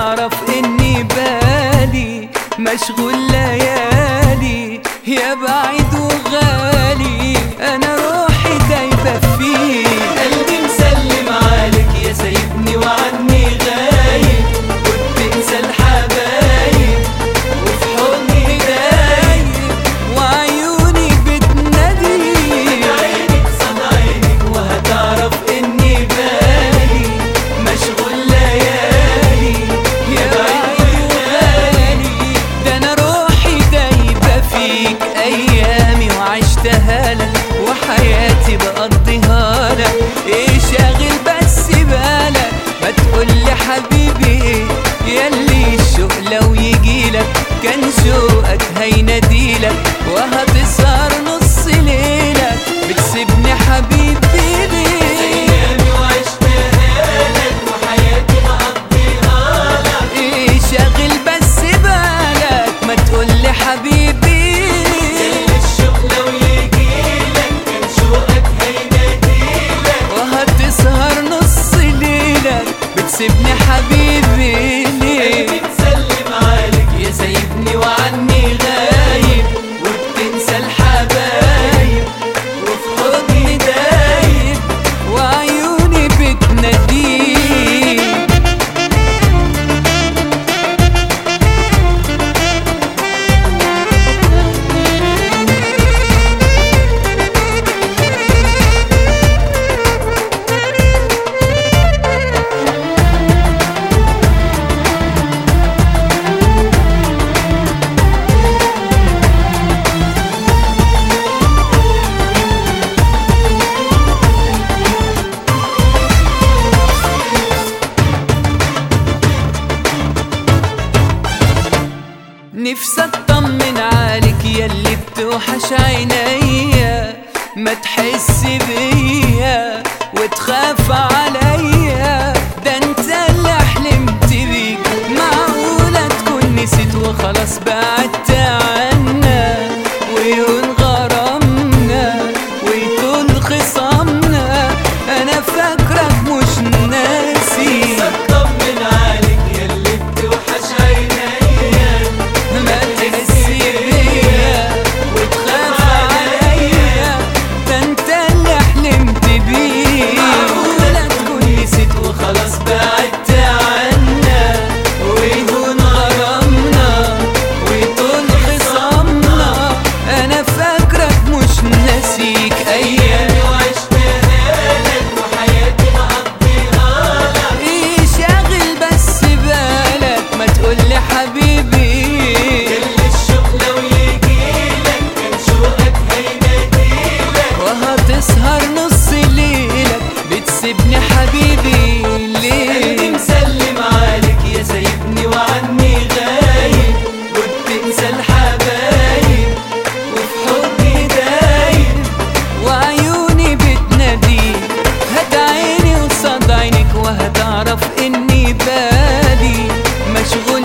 هتعرف اني بالي مشغول ليالي يا بعيد وغالي انا روحي دايبه فيك قلبي مسلم عليك يا سايبني وعني غايب وبتنسى الحبايب وفي حضني دايب وعيوني بتنادي عينك صد عينك وهتعرف اني بالي مشغول ليالي يا بعيد وغالي ده انا روحي دايبه فيك ايامي وعشتها لك وحياتي بقضيها لك ايه شاغل بس بالك ما تقولي حبيبي ايه ياللي الشوق لو يجيلك كان شوقك هيناديلك وهتسهر نص ليلك بتسيبني حبيبي ليه ايامي وعشتها لك وحياتي مقضيها لك ايه شاغل بس بالك ما تقولي حبيبي الشوق لو يجيلك كان شوقك هيناديلك وهتسهر نص ليلك بتسيبني حبيبي ليه قلبي مسلم عليك يا سايبني وعني غايب وبتنسى الحبايب وفي حضني دايب وعيوني بتناديك نفسي اطمن عليك ياللي بتوحش عينيا ما تحس بيا وتخاف عليا ده انت اللي حلمت بيك معقولة تكون نسيت وخلاص بعدت عنا ويهون غرامنا ويطول خصامنا انا فاكرك مش ناسي اطمن عليك ياللي بتوحش عينيا ما تحس بيا وتخاف عليا ده انت اللي حلمت بيه معقولة تكون نسيت وخلاص بعدت عنا ويهون غرامنا ويطول خصامنا انا فاكرك مش ناسيك ايام ايامي وعشتها لك وحياتي مقضيها لك ايه شاغل بس بالك ما تقولي حبيبي كل الشوق لو يجيلك كان شوقك هيناديلك وهتسهر نص ليلك بتسيبني حبيبي قلبي ليه مسلم عليك يا سايبني وعني غايب وبتنسى الحبايب وفي حضني دايب وعيوني بتناديك هات عيني قصاد عينك وهتعرف اني بالي مشغول